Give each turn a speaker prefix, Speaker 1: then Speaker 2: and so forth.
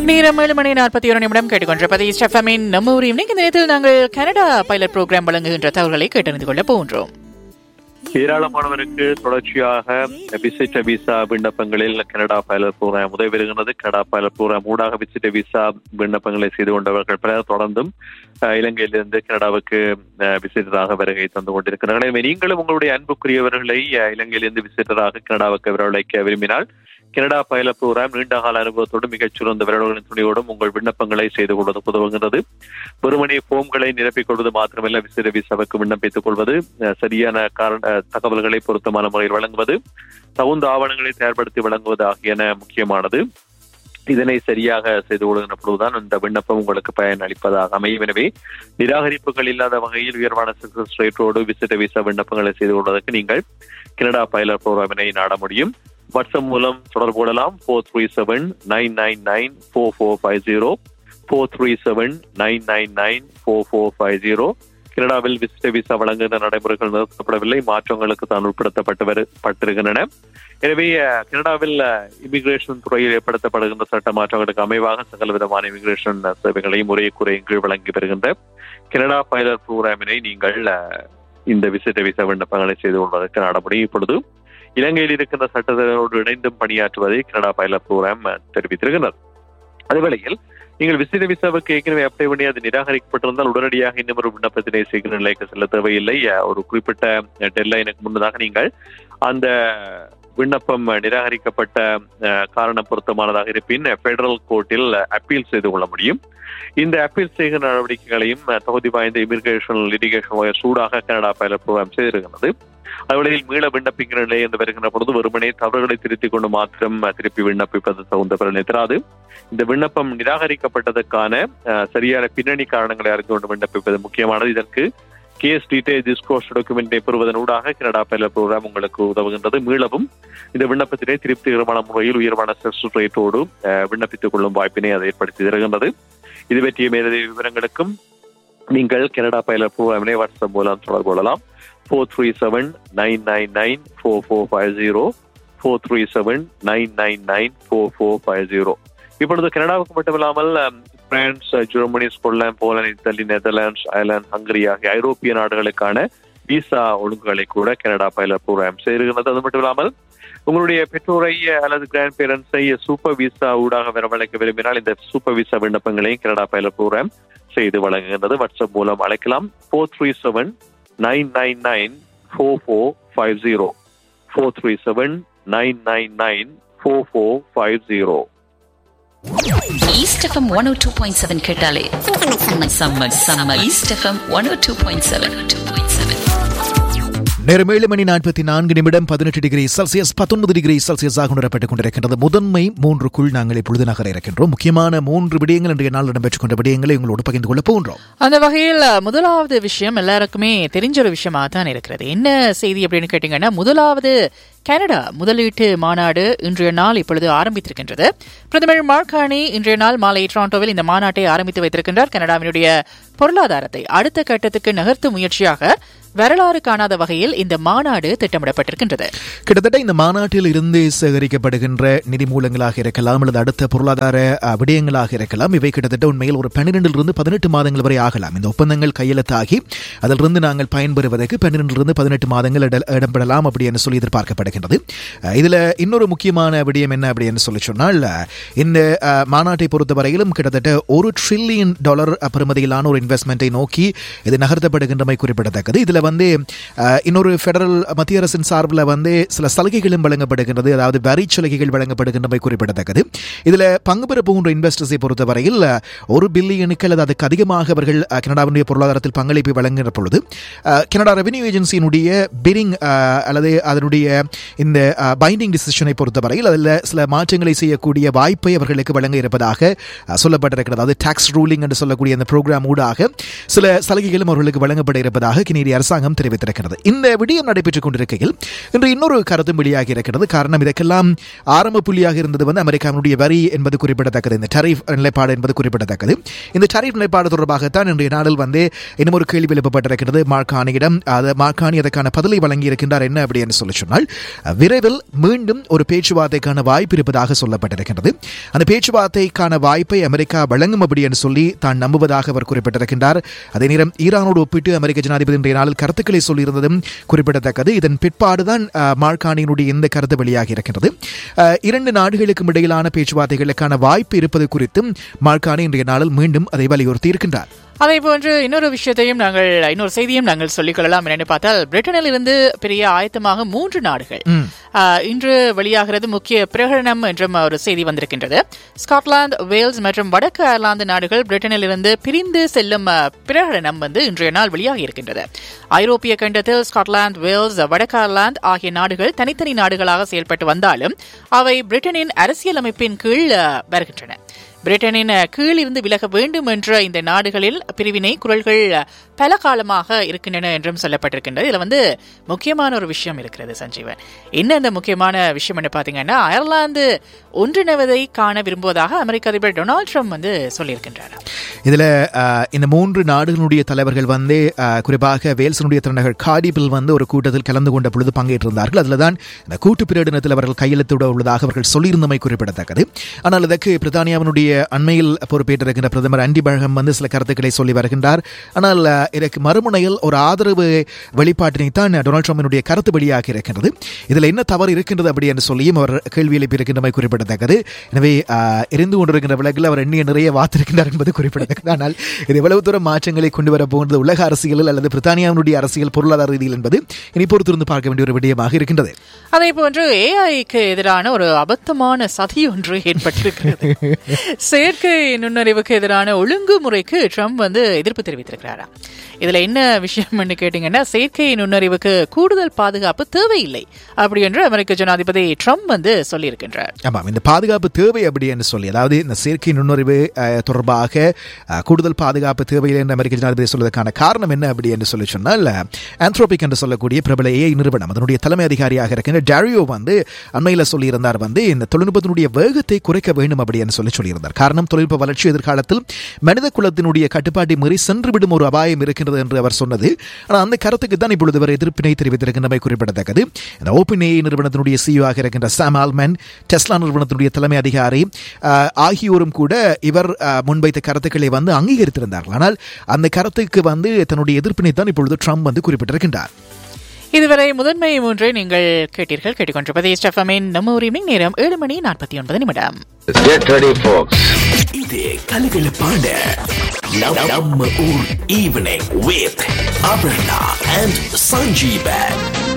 Speaker 1: நேரம் ஏழு மணி நாற்பத்தி ஒரு நிமிடம் கேட்டுக்கொண்டிருப்பது ஸ்டெஃபமின் நம்ம ஊர் ஈவினிங் இந்த நேரத்தில் நாங்கள் கனடா பைலட் ப்ரோக்ராம் வழங்குகின்ற தகவல்களை கேட்டறிந்து கொள்ள போகின்றோம்
Speaker 2: ஏராளமானவருக்கு தொடர்ச்சியாக விசிட்ட விசா விண்ணப்பங்களில் கனடா பைலட் ப்ரோக்ராம் உதவி வருகிறது கனடா பைலட் ப்ரோக்ராம் ஊடாக விசிட்ட விசா விண்ணப்பங்களை செய்து கொண்டவர்கள் பலர் தொடர்ந்தும் அஹ், இலங்கையிலிருந்து கனடாவுக்கு அஹ், விசிட்டராக வருகை தந்து கொண்டிருக்கிறார்கள் எனவே நீங்களும் உங்களுடைய அன்புக்குரியவர்களை அஹ், இலங்கையிலிருந்து விசிட்டராக கனடாவுக்கு வரவழைக்க விரும்பினால் கனடா பைலட் ப்ரோக்ராம் நீண்டகால அனுபவத்தோடும் மிகச் சிறந்த விரல்களின் துணியோடும் உங்கள் விண்ணப்பங்களை செய்து கொள்வது உதவுகின்றது வெறுமனே போம்களை நிரப்பிக் கொள்வது மாத்திரமல்ல விசிற விசாவுக்கு விண்ணப்பித்துக் கொள்வது அஹ், சரியான காரண அஹ், தகவல்களை பொருத்தமான முறையில் வழங்குவது தகுந்த ஆவணங்களை தயார்படுத்தி வழங்குவது ஆகியன முக்கியமானது இதனை சரியாக செய்து கொள்கின்ற பொழுதுதான் இந்த விண்ணப்பம் உங்களுக்கு பயன் அளிப்பதாக அமையும் எனவே நிராகரிப்புகள் இல்லாத வகையில் உயர்வான சக்சஸ் ரேட்டோடு விசிட்ட விசா விண்ணப்பங்களை செய்து கொள்வதற்கு நீங்கள் கனடா பைலட் ப்ரோக்ராமினை நாட முடியும் வாட்ஸ்அப் மூலம் தொடர்பு கொள்ளலாம் four three seven nine nine nine four four five zero four three seven nine nine nine four four five zero கனடாவில் விசிட்ட விசா வழங்குகின்ற நடைமுறைகள் நிறுத்தப்படவில்லை மாற்றங்களுக்கு தான் உட்படுத்தப்பட்டு வரு- பட்டிருக்கின்றன எனவே அஹ், கனடாவில் இமிகிரேஷன் துறையில் ஏற்படுத்தப்படுகின்ற சட்ட மாற்றங்களுக்கு அமைவாக சகல விதமான இமிகிரேஷன் சேவைகளையும் ஒரே குறையின் கீழ் வழங்கி வருகின்ற கனடா பைலட் ப்ரோக்ராமினை நீங்கள் அஹ், இந்த விசிட்ட விசா விண்ணப்பங்களை செய்து கொள்வதற்கு நாட முடியும் இப்பொழுது இலங்கையில் இருக்கின்ற சட்டத்தோடு இணைந்தும் பணியாற்றுவதை கனடா பைலட் ப்ரோக்ராம் அஹ், தெரிவித்திருக்கிறது அதேவேளையில் நீங்கள் விசிட்ட விசாவுக்கு ஏற்கனவே அப்ளை பண்ணி அது நிராகரிக்கப்பட்டிருந்தால் உடனடியாக இன்னும் ஒரு விண்ணப்பத்தினை சீக்கிர நிலைக்கு செல்ல தேவையில்லை அஹ், ஒரு குறிப்பிட்ட டெட்லைனுக்கு முன்னதாக நீங்கள் அந்த விண்ணப்பம் நிராகரிக்கப்பட்ட அஹ், காரணம் பொருத்தமானதாக இருப்பின் பெடரல் கோர்ட்டில் அப்பீல் செய்து கொள்ள முடியும் இந்த அப்பீல் செய்கிற நடவடிக்கைகளையும் அஹ், தகுதி வாய்ந்த இமிகிரேஷன் லிட்டிகேஷன் சூடாக கனடா பைலட் ப்ரோக்ராம் செய்திருக்கிறது அதுவழியில் மீள விண்ணப்பிக்கிற நிலை என்று வருகின்ற பொழுது வெறுமனே தவறுகளை திருத்திக் கொண்டு மாத்திரம் அஹ், திருப்பி விண்ணப்பிப்பது தகுந்த பலன் எதிராது இந்த விண்ணப்பம் நிராகரிக்கப்பட்டதற்கான அஹ், சரியான பின்னணி காரணங்களை அறிந்து கொண்டு விண்ணப்பிப்பது முக்கியமானது இதற்கு கேஸ் டீடைல் டிஸ்கோர்ஸ் டாக்குமெண்டை பெறுவதன் ஊடாக கனடா பைலட் ப்ரோக்ராம் உங்களுக்கு உதவுகின்றது மீளவும் இந்த விண்ணப்பத்தினை திருப்திகரமான முறையில் உயர்வான சக்சஸ் ரேட்டோடு அஹ், விண்ணப்பித்துக் கொள்ளும் வாய்ப்பினை அது ஏற்படுத்தி தருகின்றது இது பற்றிய மேலதிக விவரங்களுக்கும் நீங்கள் கனடா பைலட் ப்ரோக்ராமினை வாட்ஸ்அப் மூலம் தொடர்பு கொள்ளலாம் four three seven nine nine nine four four five zero four three seven nine nine nine four four five zero இப்பொழுது கனடாவுக்கு மட்டுமில்லாமல் அம், France Germany Scotland Poland Italy Netherlands Ireland Hungary ஆகிய ஐரோப்பிய நாடுகளுக்கான விசா ஒழுங்குகளை கூட கனடா பைலட் ப்ரோக்ராம் செய்கிறது அது மட்டும் இல்லாமல் உங்களுடைய பெற்றோரை அல்லது கிராண்ட் பேரண்ட்ஸை சூப்பர் விசா ஊடாக வரவழைக்க விரும்பினால் இந்த சூப்பர் விசா விண்ணப்பங்களையும் கனடா பைலட் ப்ரோக்ராம் செய்து வழங்குகின்றது வாட்ஸ்அப் மூலம் அழைக்கலாம் four three seven nine nine nine four four five zero four three seven nine nine nine four four five zero
Speaker 3: east FM one O two point seven கேட்டாலே செம்ம செம்ம செம்ம east FM one O two point seven two point seven
Speaker 4: நேரம் ஏழு மணி நாற்பத்தி நான்கு நிமிடம் பதினெட்டு டிகிரி செல்சியஸ் பத்தொன்பது டிகிரி செல்சியஸாக உணரப்பட்டுக் கொண்டிருக்கின்றது முதன்மை மூன்றுக்குள் நாங்கள் இப்பொழுது நகர இருக்கின்றோம் முக்கியமான மூன்று விடயங்கள் இன்றைய நாள் இடம்பெற்றுக் கொண்ட விடயங்களை உங்களோடு பகிர்ந்து கொள்ள போகின்றோம்
Speaker 1: அந்த வகையில் முதலாவது விஷயம் எல்லாருக்குமே தெரிஞ்ச ஒரு விஷயமா தான் இருக்கிறது என்ன செய்தி அப்படின்னு கேட்டீங்கன்னா முதலாவது கனடா முதலீட்டு மாநாடு இன்றைய நாள் இப்பொழுது ஆரம்பித்திருக்கின்றது பிரதமர் மார்கானி இன்றைய நாள் மாலை டொரண்டோவில் இந்த மாநாட்டை ஆரம்பித்து வைத்திருக்கின்றார் கனடாவினுடைய பொருளாதாரத்தை அடுத்த கட்டத்துக்கு நகர்த்தும் முயற்சியாக வரலாறு காணாத வகையில் இந்த மாநாடு திட்டமிடப்பட்டிருக்கின்றது
Speaker 4: கிட்டத்தட்ட இந்த மாநாட்டில் இருந்து சேகரிக்கப்படுகின்ற நிதி மூலங்களாக இருக்கலாம் அல்லது அடுத்த பொருளாதார அஹ், விடயங்களாக இருக்கலாம் இவை கிட்டத்தட்ட உண்மையில் ஒரு பன்னிரெண்டிலிருந்து பதினெட்டு மாதங்கள் வரை ஆகலாம் இந்த ஒப்பந்தங்கள் கையெழுத்தாகி அதிலிருந்து நாங்கள் பயன்பெறுவதற்கு பன்னிரெண்டிலிருந்து பதினெட்டு மாதங்கள் இட- இடம்பெறலாம் அப்படி என்று சொல்லி எதிர்பார்க்கப்படுகின்றது அஹ், இதுல இன்னொரு முக்கியமான விடயம் என்ன அப்படி என்று சொல்லி சொன்னால் அஹ், இந்த அஹ், மாநாட்டை பொறுத்தவரையிலும் கிட்டத்தட்ட ஒரு ட்ரில்லியன் டாலர் பெறுமதியிலான ஒரு இன்வெஸ்ட்மெண்ட்டை நோக்கி இது நகர்த்தப்படுகின்றமை குறிப்பிடத்தக்கது இதுல வந்து அஹ், இன்னொரு ஃபெடரல் மத்திய அரசின் சார்பில் வந்து சில சலுகைகளும் வழங்கப்படுகின்றது அதாவது வரி சலுகைகள் வழங்கப்படுகின்றமை குறிப்பிடத்தக்கது இதுல பங்கு பெற போகின்ற இன்வெஸ்டர்ஸை பொறுத்தவரையில் அஹ், ஒரு பில்லியனுக்கு அல்லது அதுக்கு அதிகமாக அவர்கள் அஹ், கனடாவினுடைய பொருளாதாரத்தில் பங்களிப்பை வழங்குகிற பொழுது அஹ், கனடா ரெவென்யூ ஏஜென்சியினுடைய பிரிங் அல்லது அதனுடைய இந்த பைண்டிங் டிசிஷனை பொறுத்தவரையில் அதில் சில மாற்றங்களை செய்யக்கூடிய வாய்ப்பை அவர்களுக்கு வழங்க இருப்பதாக அஹ், சொல்லப்பட்டிருக்கிறது அதாவது டாக்ஸ் ரூலிங் என்று சொல்லக்கூடிய அந்த ப்ரோக்ராம் ஊடாக சில சலுகைகளும் அவர்களுக்கு வழங்கப்பட இருப்பதாக கனேடிய அரசாங்கம் தெரிவித்திருக்கிறது இந்த விடயம் நடைபெற்றுக் கொண்டிருக்கையில் இன்று இன்னொரு கருத்தும் வெளியாகி இருக்கிறது காரணம் இதற்கெல்லாம் ஆரம்ப புள்ளியாக இருந்தது வந்து அமெரிக்காவினுடைய வரி என்பது குறிப்பிடத்தக்கது இந்த டரிஃப் நிலைப்பாடு என்பது குறிப்பிடத்தக்கது இந்த டரிஃப் நிலைப்பாடு தொடர்பாகத்தான் இன்றைய நாளில் வந்து இன்னும் ஒரு கேள்வி எழுப்பப்பட்டிருக்கிறது மார்கானியிடம் அது மார்கானி அதற்கான பதிலை வழங்கி இருக்கின்றார் என்ன அப்படி என்று சொல்லி சொன்னால் அஹ், விரைவில் மீண்டும் ஒரு பேச்சுவார்த்தைக்கான வாய்ப்பு இருப்பதாக சொல்லப்பட்டிருக்கின்றது அந்த பேச்சுவார்த்தைக்கான வாய்ப்பை அமெரிக்கா வழங்கும் அப்படி என்று சொல்லி தான் நம்புவதாக அவர் குறிப்பிட்டிருக்கின்றார் அதே நேரம் ஈரானோடு ஒப்பிட்டு அமெரிக்க ஜனாதிபதி இன்றைய நாளில் கருத்துக்களை சொல்லியிருந்ததும் குறிப்பிடத்தக்கது இதன் பிற்பாடுதான் அஹ், மார்கானியினுடைய இந்த கருத்து வெளியாகி இருக்கின்றது அஹ், இரண்டு நாடுகளுக்கும் இடையிலான பேச்சுவார்த்தைகளுக்கான வாய்ப்பு இருப்பது குறித்தும் மார்கானி இன்றைய நாளில் மீண்டும் அதை வலியுறுத்தி இருக்கின்றார்
Speaker 1: அதே போன்று இன்னொரு விஷயத்தையும் நாங்கள் இன்னொரு செய்தியும் நாங்கள் சொல்லிக் கொள்ளலாம் என்னென்னு பார்த்தால் பிரிட்டனில் இருந்து பெரிய ஆயத்தமாக மூன்று நாடுகள் ஆஹ், இன்று வெளியாகிறது முக்கிய பிரகடனம் என்றும் ஒரு செய்தி வந்திருக்கின்றது ஸ்காட்லாந்து வேல்ஸ் மற்றும் வடக்கு அயர்லாந்து நாடுகள் பிரிட்டனில் இருந்து பிரிந்து செல்லும் ஆஹ், பிரகடனம் வந்து இன்றைய நாள் வெளியாகி இருக்கின்றது ஐரோப்பிய கண்டத்தில் ஸ்காட்லாந்து வேல்ஸ் வடக்கு அயர்லாந்து ஆகிய நாடுகள் தனித்தனி நாடுகளாக செயல்பட்டு வந்தாலும் அவை பிரிட்டனின் அரசியலமைப்பின் கீழ் ஆஹ், வருகின்றன பிரிட்டனின் கீழ் இருந்து விலக வேண்டும் என்ற இந்த நாடுகளில் பிரிவினை குரல்கள் பல காலமாக இருக்கின்றன என்றும் சொல்லப்பட்டிருக்கின்றது இதுல வந்து முக்கியமான ஒரு விஷயம் இருக்கிறது சஞ்சீவன் என்ன அந்த முக்கியமான விஷயம் என்ன பாத்தீங்கன்னா அயர்லாந்து ஒன்றிணைவதை காண விரும்புவதாக அமெரிக்க அதிபர் டொனால்ட் ட்ரம்ப் வந்து சொல்லியிருக்கின்றார்
Speaker 4: இதுல அஹ், இந்த மூன்று நாடுகளுடைய தலைவர்கள் வந்து அஹ், குறிப்பாக வேல்சனுடைய தலைநகர் காடிபில் வந்து ஒரு கூட்டத்தில் கலந்து கொண்ட பொழுது பங்கேற்றிருந்தார்கள் அதில் தான் இந்த கூட்டு பிரகடனத்தில் அவர்கள் கையெழுத்திட உள்ளதாக அவர்கள் சொல்லியிருந்தமை குறிப்பிடத்தக்கது ஆனால் இதற்கு பிரித்தானியாவினுடைய அண்மையில் பொறுப்பேற்றிருக்கின்ற பிரதமர் அண்டி பழகம் வந்து சில கருத்துக்களை சொல்லி வருகின்றார் ஆனால் அஹ், இதற்கு மறுமுனையில் ஒரு ஆதரவு வெளிப்பாட்டினை தான் டொனால்ட் ட்ரம்பினுடைய கருத்து வெளியாகி இருக்கின்றது இதில் என்ன தவறு இருக்கின்றது அப்படி என்று சொல்லியும் அவர் கேள்வி எழுப்பியிருக்கின்றமை குறிப்பிடத்தக்கது எனவே அஹ், எரிந்து கொண்டிருக்கின்ற விலகில் அவர் எண்ணிய நிறைய வாத்திருக்கின்றார் என்பது குறிப்பிடத்தக்கது ஆனால் இது எவ்வளவு தூரம் மாற்றங்களை கொண்டு வர போகிறது உலக அரசியலில் அல்லது பிரித்தானியாவினுடைய அரசியல் பொருளாதார ரீதியில் என்பது இனி பொறுத்திருந்து பார்க்க வேண்டிய ஒரு விடயமாக இருக்கின்றது
Speaker 1: அதே போன்று ஏஐக்கு எதிரான ஒரு அபத்தமான சதி ஒன்று ஏற்பட்டிருக்கிறது செயற்கை நுண்ணறிவுக்கு எதிரான ஒழுங்குமுறைக்கு ட்ரம்ப் வந்து எதிர்ப்பு தெரிவித்திருக்கிறாரா இதுல என்ன விஷயம்னு கேட்டீங்கன்னா செயற்கை நுண்ணறிவுக்கு கூடுதல் பாதுகாப்பு தேவையில்லை அப்படி என்று அமெரிக்க ஜனாதிபதி ட்ரம்ப் வந்து சொல்லியிருக்கின்றார்
Speaker 4: ஆமாம் இந்த பாதுகாப்பு தேவை அப்படி என்று சொல்லி அதாவது இந்த செயற்கை நுண்ணறிவு அஹ், தொடர்பாக அஹ், கூடுதல் பாதுகாப்பு தேவையில்லை என்று அமெரிக்க ஜனாதிபதி சொல்வதற்கான காரணம் என்ன அப்படி என்று சொல்லி சொன்னால் ஆந்த்ரோபிக் என்று சொல்லக்கூடிய பிரபல ஏஐ நிறுவனம் அதனுடைய தலைமை அதிகாரியாக இருக்கின்ற டாரியோ வந்து அண்மையில் சொல்லியிருந்தார் வந்து இந்த தொழில்நுட்பத்தினுடைய வேகத்தை குறைக்க வேண்டும் அப்படி என்று சொல்லி சொல்லியிருந்தார் காரணம் தொழில்நுட்ப வளர்ச்சி எதிர்காலத்தில் மனித குலத்தினுடைய கட்டுப்பாட்டை மீறி சென்றுவிடும் ஒரு அபாயம் இருக்கின்றது என்று அவர் சொன்னது ஆனால் அந்த கருத்துக்கு தான் இப்பொழுது அவர் எதிர்ப்பினை தெரிவித்திருக்கின்றமை குறிப்பிடத்தக்கது இந்த ஓப்பன் ஏஐ நிறுவனத்தினுடைய சிஇஓ ஆக இருக்கின்ற சாம் ஆல்மன் டெஸ்லா நிறுவனத்தினுடைய தலைமை அதிகாரி ஆஹ், ஆகியோரும் கூட இவர் ஆஹ், முன்வைத்த கருத்துக்களை வந்து அங்கீகரித்திருந்தார்கள் ஆனால் அந்த கருத்துக்கு வந்து தன்னுடைய எதிர்ப்பினை தான் இப்பொழுது ட்ரம்ப் வந்து குறிப்பிட்டிருக்கின்றார்
Speaker 1: இதுவரை முதன்மை மூன்றை நீங்கள் கேட்டீர்கள் கேட்டுக்கொண்டிருப்பது ஸ்டெஃபமின் நம்ம உரிமை நேரம் ஏழு மணி நாற்பத்தி ஒன்பது நிமிடம்
Speaker 5: Get ready, folks.
Speaker 6: இது கலகலப்பான நம்- நம்ம ஊர் evening with Aparna and Sanjeevan